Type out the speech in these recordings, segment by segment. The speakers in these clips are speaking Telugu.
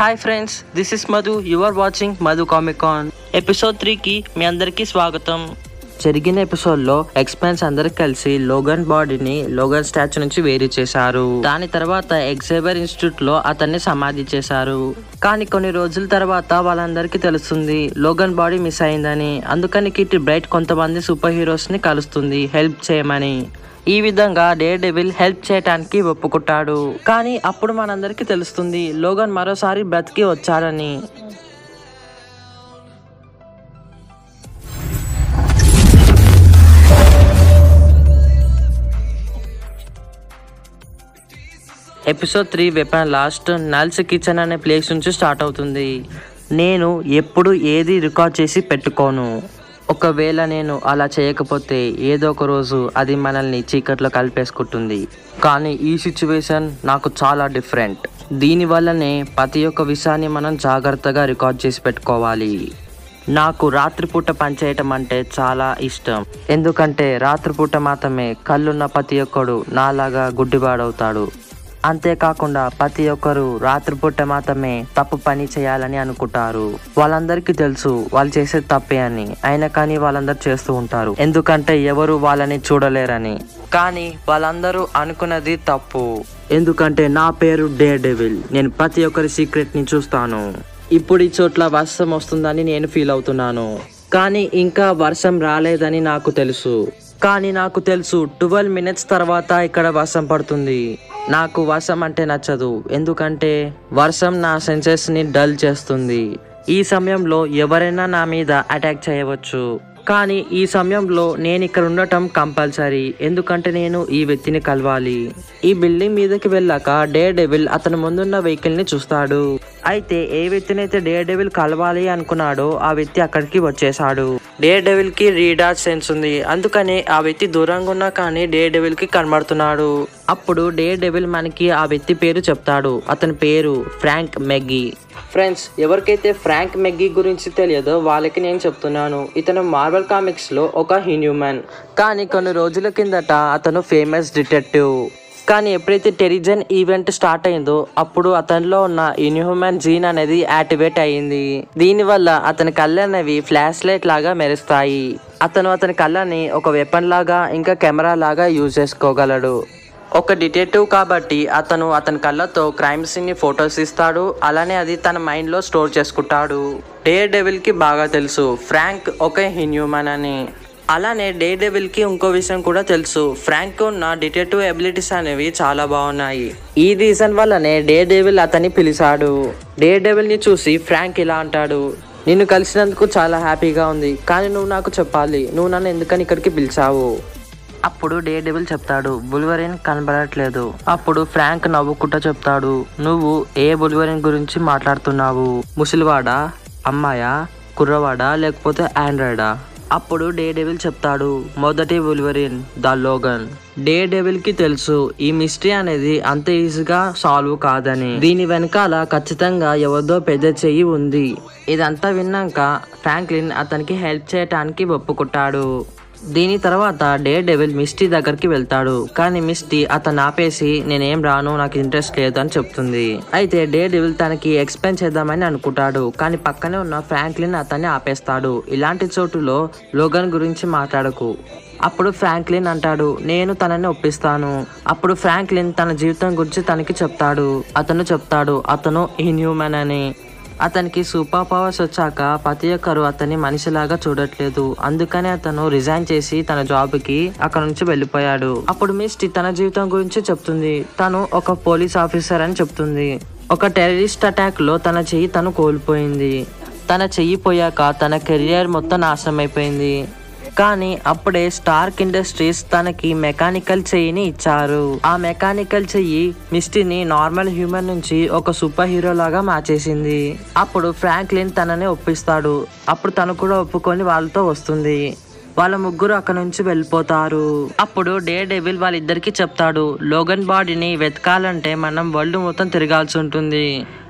hi friends this is Madhu you are watching Madhu comic con episode త్రీకి మీ అందరికీ స్వాగతం జరిగిన ఎపిసోడ్లో ఎక్స్పెన్స్ అందరు కలిసి లోగన్ బాడీని లోగన్ స్టాచ్యూ నుంచి వేరు చేశారు దాని తర్వాత ఎగ్జేబర్ ఇన్స్టిట్యూట్ లో అతన్ని సమాధి చేశారు కానీ కొన్ని రోజుల తర్వాత వాళ్ళందరికీ తెలుస్తుంది లోగన్ బాడీ మిస్ అయిందని అందుకని కిట్టి బ్రైట్ కొంతమంది సూపర్ హీరోస్ ని కలుస్తుంది హెల్ప్ చేయమని ఈ విధంగా డే డెవిల్ హెల్ప్ చేయటానికి ఒప్పుకుంటాడు కానీ అప్పుడు మనందరికీ తెలుస్తుంది లోగన్ మరోసారి బ్రతికి వచ్చాడని ఎపిసోడ్ త్రీ వెపన్ లాస్ట్ నల్స్ కిచెన్ అనే ప్లేస్ నుంచి స్టార్ట్ అవుతుంది నేను ఎప్పుడు ఏది రికార్డ్ చేసి పెట్టుకోను ఒకవేళ నేను అలా చేయకపోతే ఏదో ఒక రోజు అది మనల్ని చీకట్లో కలిపేసుకుంటుంది కానీ ఈ సిచ్యువేషన్ నాకు చాలా డిఫరెంట్ దీనివల్లనే ప్రతి ఒక్క విషయాన్ని మనం జాగ్రత్తగా రికార్డ్ చేసి పెట్టుకోవాలి నాకు రాత్రిపూట పనిచేయటం అంటే చాలా ఇష్టం ఎందుకంటే రాత్రిపూట మాత్రమే కళ్ళున్న ప్రతి ఒక్కడు నాలాగా గుడ్డివాడవుతాడు అంతేకాకుండా ప్రతి ఒక్కరు రాత్రిపూట మాత్రమే తప్పు పని చేయాలని అనుకుంటారు వాళ్ళందరికీ తెలుసు వాళ్ళు చేసేది తప్పే అని అయినా కానీ వాళ్ళందరూ చేస్తూ ఉంటారు ఎందుకంటే ఎవరు వాళ్ళని చూడలేరని కానీ వాళ్ళందరూ అనుకున్నది తప్పు ఎందుకంటే నా పేరు డే డెవిల్ నేను ప్రతి ఒక్కరి సీక్రెట్ ని చూస్తాను ఇప్పుడు ఈ చోట్ల వర్షం వస్తుందని నేను ఫీల్ అవుతున్నాను కానీ ఇంకా వర్షం రాలేదని నాకు తెలుసు కానీ నాకు తెలుసు ట్వెల్వ్ మినిట్స్ తర్వాత ఇక్కడ వర్షం పడుతుంది నాకు వర్షం అంటే నచ్చదు ఎందుకంటే వర్షం నా సెన్సెస్ ని డల్ చేస్తుంది ఈ సమయంలో ఎవరైనా నా మీద అటాక్ చేయవచ్చు కానీ ఈ సమయంలో నేను ఇక్కడ ఉండటం కంపల్సరీ ఎందుకంటే నేను ఈ వ్యక్తిని కలవాలి ఈ బిల్డింగ్ మీదకి వెళ్ళాక డే డెవిల్ అతని ముందున్న వెహికల్ ని చూస్తాడు అయితే ఏ వ్యక్తినైతే డే డెవిల్ కలవాలి అనుకున్నాడో ఆ వ్యక్తి అక్కడికి వచ్చేసాడు డే డెవిల్ కి రీడార్ సెన్స్ ఉంది అందుకని ఆ వ్యక్తి దూరంగా ఉన్నా కానీ డే డెవిల్ కి కనబడుతున్నాడు అప్పుడు డే డెవిల్ మనకి ఆ వ్యక్తి పేరు చెప్తాడు అతని పేరు ఫ్రాంక్ మెగ్గి ఫ్రెండ్స్ ఎవరికైతే ఫ్రాంక్ మెగ్గి గురించి తెలియదో వాళ్ళకి నేను చెప్తున్నాను ఇతను మార్వల్ కామిక్స్ లో ఒక హ్యూమన్ కానీ కొన్ని రోజుల కిందట అతను ఫేమస్ డిటెక్టివ్ కానీ ఎప్పుడైతే టెరిజన్ ఈవెంట్ స్టార్ట్ అయిందో అప్పుడు అతనిలో ఉన్న ఇన్హ్యూమన్ జీన్ అనేది యాక్టివేట్ అయ్యింది దీనివల్ల అతని కళ్ళు అనేవి ఫ్లాష్ లైట్ లాగా మెరుస్తాయి అతను అతని కళ్ళని ఒక వెపన్ లాగా ఇంకా కెమెరా లాగా యూజ్ చేసుకోగలడు ఒక డిటెక్టివ్ కాబట్టి అతను అతని కళ్ళతో క్రైమ్ సీన్ ని ఫొటోస్ ఇస్తాడు అలానే అది తన మైండ్ లో స్టోర్ చేసుకుంటాడు డే డెవిల్ కి బాగా తెలుసు ఫ్రాంక్ ఒక హ్యూమన్ అని అలానే డే డెవిల్ కి ఇంకో విషయం కూడా తెలుసు ఫ్రాంక్ ఉన్న డిటెక్టివ్ ఎబిలిటీస్ అనేవి చాలా బాగున్నాయి ఈ రీజన్ వల్లనే డే డెవిల్ అతన్ని పిలిచాడు డే డెవిల్ ని చూసి ఫ్రాంక్ ఇలా అంటాడు నిన్ను కలిసినందుకు చాలా హ్యాపీగా ఉంది కానీ నువ్వు నాకు చెప్పాలి నువ్వు నన్ను ఎందుకని ఇక్కడికి పిలిచావు అప్పుడు డే డెవిల్ చెప్తాడు బుల్వరిన్ కనబడట్లేదు అప్పుడు ఫ్రాంక్ నవ్వుకుంటా చెప్తాడు నువ్వు ఏ బుల్వరిన్ గురించి మాట్లాడుతున్నావు ముసలివాడా అమ్మాయా కుర్రవాడా లేకపోతే ఆండ్రాయిడా అప్పుడు డే డెవిల్ చెప్తాడు మొదటి Wolverine the Logan Daredevil కి తెలుసు ఈ మిస్టరీ అనేది అంత ఈజీగా సాల్వ్ కాదని దీని వెనకాల ఖచ్చితంగా ఎవరిదో పెద్ద చెయ్యి ఉంది ఇదంతా విన్నాక ఫ్రాంక్లిన్ అతనికి హెల్ప్ చేయటానికి ఒప్పుకుంటాడు దీని తర్వాత డే డెవిల్ మిస్టీ దగ్గరికి వెళ్తాడు కానీ మిస్టీ అతను ఆపేసి నేనేం రాను నాకు ఇంట్రెస్ట్ లేదు అని చెప్తుంది అయితే డే డెవిల్ తనకి ఎక్స్ప్లెయిన్ చేద్దామని అనుకుంటాడు కానీ పక్కనే ఉన్న ఫ్రాంక్లిన్ అతన్ని ఆపేస్తాడు ఇలాంటి చోటులో లోగన్ గురించి మాట్లాడకు అప్పుడు ఫ్రాంక్లిన్ అంటాడు నేను తనని ఒప్పిస్తాను అప్పుడు ఫ్రాంక్లిన్ తన జీవితం గురించి తనకి చెప్తాడు అతను చెప్తాడు అతను ఇన్హ్యూమన్ అని అతనికి సూపర్ పవర్స్ వచ్చాక ప్రతి ఒక్కరు అతన్ని మనిషిలాగా చూడట్లేదు అందుకని అతను రిజైన్ చేసి తన జాబ్ కి అక్కడ నుంచి వెళ్ళిపోయాడు అప్పుడు మిస్టీ తన జీవితం గురించి చెప్తుంది తను ఒక పోలీస్ ఆఫీసర్ అని చెప్తుంది ఒక టెర్రరిస్ట్ అటాక్ లో తన చెయ్యి తను కోల్పోయింది తన చెయ్యి పోయాక తన కెరియర్ మొత్తం నాశనం అయిపోయింది కానీ అప్పుడే స్టార్క్ ఇండస్ట్రీస్ తనకి మెకానికల్ చెయ్యిని ఇచ్చారు ఆ మెకానికల్ చెయ్యి మిస్టీని నార్మల్ హ్యూమన్ నుంచి ఒక సూపర్ హీరో లాగా మార్చేసింది అప్పుడు ఫ్రాంక్లిన్ తనని ఒప్పిస్తాడు అప్పుడు తను కూడా ఒప్పుకొని వాళ్ళతో వస్తుంది వాళ్ళ ముగ్గురు అక్కడ నుంచి వెళ్ళిపోతారు అప్పుడు డే డెవిల్ వాళ్ళిద్దరికి చెప్తాడు లోగన్ బాడీని వెతకాలంటే మనం వరల్డ్ మొత్తం తిరగాల్సి ఉంటుంది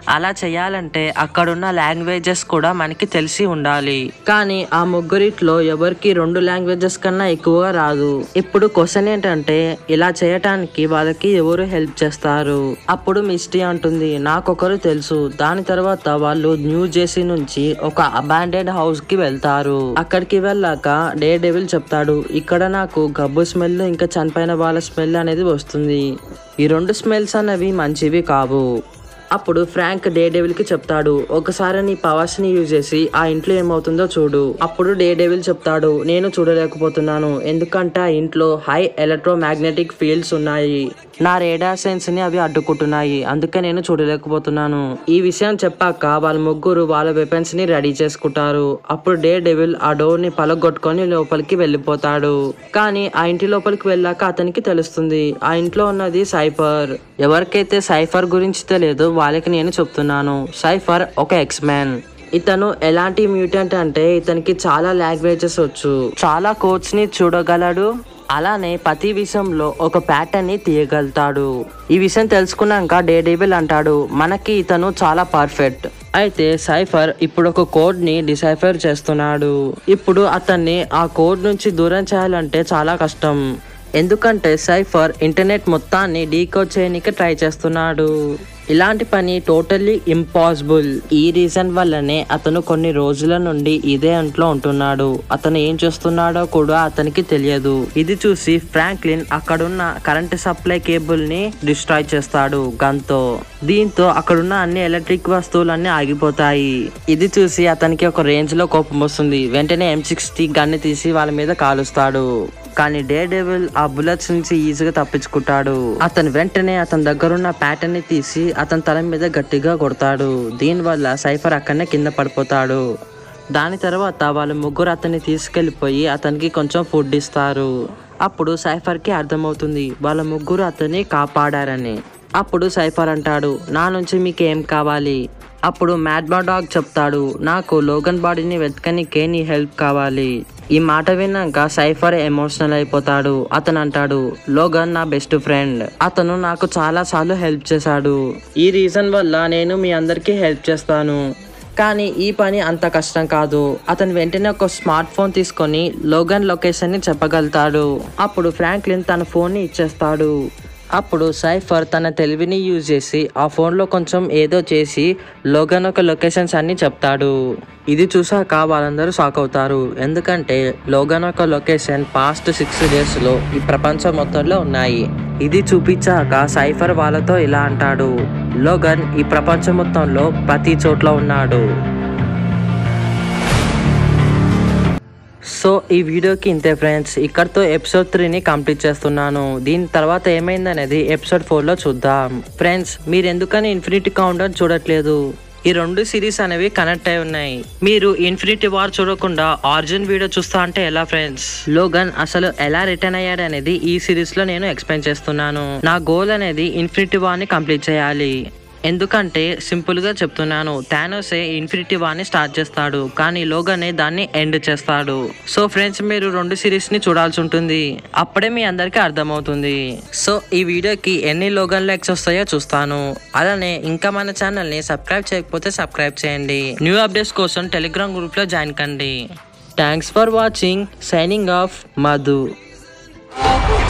అలా చేయాలంటే అక్కడున్న లాంగ్వేజెస్ కూడా మనకి తెలిసి ఉండాలి కానీ ఆ ముగ్గురిట్లో ఎవరికి రెండు లాంగ్వేజెస్ కన్నా ఎక్కువగా రాదు ఇప్పుడు క్వశ్చన్ ఏంటంటే ఇలా చేయటానికి వాళ్ళకి ఎవరు హెల్ప్ చేస్తారు అప్పుడు మిస్టీ అంటుంది నాకొకరు తెలుసు దాని తర్వాత వాళ్ళు న్యూ జెర్సీ నుంచి ఒక అబాండెడ్ హౌస్ కి వెళ్తారు అక్కడికి వెళ్ళాక డే డెవిల్ చెప్తాడు ఇక్కడ నాకు గబ్బు స్మెల్ ఇంకా చనిపోయిన వాళ్ళ స్మెల్ అనేది వస్తుంది ఈ రెండు స్మెల్స్ అనేవి మంచివి కావు అప్పుడు ఫ్రాంక్ డే డెవిల్ కి చెప్తాడు ఒకసారి నీ పవర్స్ ని యూజ్ చేసి ఆ ఇంట్లో ఏమవుతుందో చూడు అప్పుడు డే డెవిల్ చెప్తాడు నేను చూడలేకపోతున్నాను ఎందుకంటే ఆ ఇంట్లో హై ఎలక్ట్రో మ్యాగ్నెటిక్ ఫీల్డ్స్ ఉన్నాయి నా రేడార్ సెన్స్ ని అవి అడ్డుకుంటున్నాయి అందుకే నేను చూడలేకపోతున్నాను ఈ విషయం చెప్పాక వాళ్ళ ముగ్గురు వాళ్ళ వెపన్స్ ని రెడీ చేసుకుంటారు అప్పుడు డే డెవిల్ ఆ డోర్ ని పలగొట్టుకొని లోపలికి వెళ్ళిపోతాడు కానీ ఆ ఇంటి లోపలికి వెళ్ళాక అతనికి తెలుస్తుంది ఆ ఇంట్లో ఉన్నది సైఫర్ ఎవరికైతే సైఫర్ గురించి తెలియదు వాళ్ళకి నేను చెప్తున్నాను సైఫర్ ఒక ఎక్స్ మ్యాన్ ఇతను ఎలాంటి మ్యూటెంట్ అంటే ఇతనికి చాలా లాంగ్వేజెస్ వచ్చు చాలా కోడ్స్ ని చూడగలడు అలానే ప్రతి విషయంలో ఒక ప్యాటర్న్ ని తీయగలుగుతాడు ఈ విషయం తెలుసుకున్నాక డే డేబుల్ అంటాడు మనకి ఇతను చాలా పర్ఫెక్ట్ అయితే సైఫర్ ఇప్పుడు ఒక కోడ్ ని డిసైఫర్ చేస్తున్నాడు ఇప్పుడు అతన్ని ఆ కోడ్ నుంచి దూరం చేయాలంటే చాలా కష్టం ఎందుకంటే సైఫర్ ఇంటర్నెట్ మొత్తాన్ని డీకోడ్ చేయడానికి ట్రై చేస్తున్నాడు ఇలాంటి పని టోటల్లీ ఇంపాసిబుల్ ఈ రీజన్ వల్లనే అతను కొన్ని రోజుల నుండి ఇదే ఇంట్లో ఉంటున్నాడు అతను ఏం చేస్తున్నాడో కూడా అతనికి తెలియదు ఇది చూసి ఫ్రాంక్లిన్ అక్కడున్న కరెంట్ సప్లై కేబుల్ ని డిస్ట్రాయ్ చేస్తాడు గన్తో దీంతో అక్కడున్న అన్ని ఎలక్ట్రిక్ వస్తువులన్నీ ఆగిపోతాయి ఇది చూసి అతనికి ఒక రేంజ్ లో కోపం వస్తుంది వెంటనే ఎం సిక్స్టీ గన్ని తీసి వాళ్ళ మీద కాలుస్తాడు కానీ డే డెవిల్ ఆ బుల్లెట్స్ నుంచి ఈజీగా తప్పించుకుంటాడు అతను వెంటనే అతని దగ్గరున్న ప్యాటర్న్ ని తీసి అతని తల మీద గట్టిగా కొడతాడు దీనివల్ల సైఫర్ అక్కడనే కింద పడిపోతాడు దాని తర్వాత వాళ్ళ ముగ్గురు అతన్ని తీసుకెళ్లిపోయి అతనికి కొంచెం ఫుడ్ ఇస్తారు అప్పుడు సైఫర్ కి అర్థమవుతుంది వాళ్ళ ముగ్గురు అతన్ని కాపాడారని అప్పుడు సైఫర్ అంటాడు నా నుంచి మీకు ఏం కావాలి అప్పుడు మ్యాడ్మా డాగ్ చెప్తాడు నాకు లోగన్ బాడీని వెతకనికే నీ హెల్ప్ కావాలి ఈ మాట విన్నాక సైఫర్ ఎమోషనల్ అయిపోతాడు అతను అంటాడు లోగన్ నా బెస్ట్ ఫ్రెండ్ అతను నాకు చాలా సార్లు హెల్ప్ చేశాడు ఈ రీజన్ వల్ల నేను మీ అందరికీ హెల్ప్ చేస్తాను కానీ ఈ పని అంత కష్టం కాదు అతను వెంటనే ఒక స్మార్ట్ ఫోన్ తీసుకొని లోగన్ లొకేషన్ ని చెప్పగలుగుతాడు అప్పుడు ఫ్రాంక్లిన్ తన ఫోన్ ని ఇచ్చేస్తాడు అప్పుడు సైఫర్ తన తెలివిని యూజ్ చేసి ఆ ఫోన్లో కొంచెం ఏదో చేసి లోగన్ ఒక లొకేషన్స్ అన్ని చెప్తాడు ఇది చూసాక వాళ్ళందరూ షాక్ అవుతారు ఎందుకంటే లోగన్ ఒక లొకేషన్ పాస్ట్ సిక్స్ డేస్లో ఈ ప్రపంచం మొత్తంలో ఉన్నాయి ఇది చూపించాక సైఫర్ వాళ్ళతో ఇలా అంటాడు లోగన్ ఈ ప్రపంచం మొత్తంలో ప్రతి చోట్ల ఉన్నాడు సో ఈ వీడియోకి ఇంతే ఫ్రెండ్స్ ఇక్కడతో ఎపిసోడ్ త్రీని కంప్లీట్ చేస్తున్నాను దీని తర్వాత ఏమైందనేది ఎపిసోడ్ ఫోర్లో చూద్దాం ఫ్రెండ్స్ మీరు ఎందుకని ఇన్ఫినిటీ కౌంటర్ చూడట్లేదు ఈ రెండు సిరీస్ అనేవి కనెక్ట్ అయి ఉన్నాయి మీరు ఇన్ఫినిటీ వార్ చూడకుండా ఆరిజిన్ వీడియో చూస్తా అంటే ఎలా ఫ్రెండ్స్ లోగన్ అసలు ఎలా రిటర్న్ అయ్యాడు అనేది ఈ సిరీస్ లో నేను ఎక్స్ప్లెయిన్ చేస్తున్నాను నా గోల్ అనేది ఇన్ఫినిటీ వార్ ని కంప్లీట్ చేయాలి ఎందుకంటే సింపుల్ గా చెప్తున్నాను థానోసే ఇన్ఫినిటీ వార్ ని స్టార్ట్ చేస్తాడు కానీ లోగనే దాన్ని ఎండ్ చేస్తాడు సో ఫ్రెండ్స్ మీరు రెండు సిరీస్ ని చూడాల్సి ఉంటుంది అప్పుడే మీ అందరికీ అర్థమవుతుంది సో ఈ వీడియోకి ఎన్ని లోగన్ లైక్స్ వస్తాయో చూస్తాను అలానే ఇంకా మన ఛానల్ ని సబ్స్క్రైబ్ చేయకపోతే సబ్స్క్రైబ్ చేయండి న్యూ అప్డేట్స్ కోసం టెలిగ్రామ్ గ్రూప్ లో జాయిన్ కండి thanks for watching signing off Madhu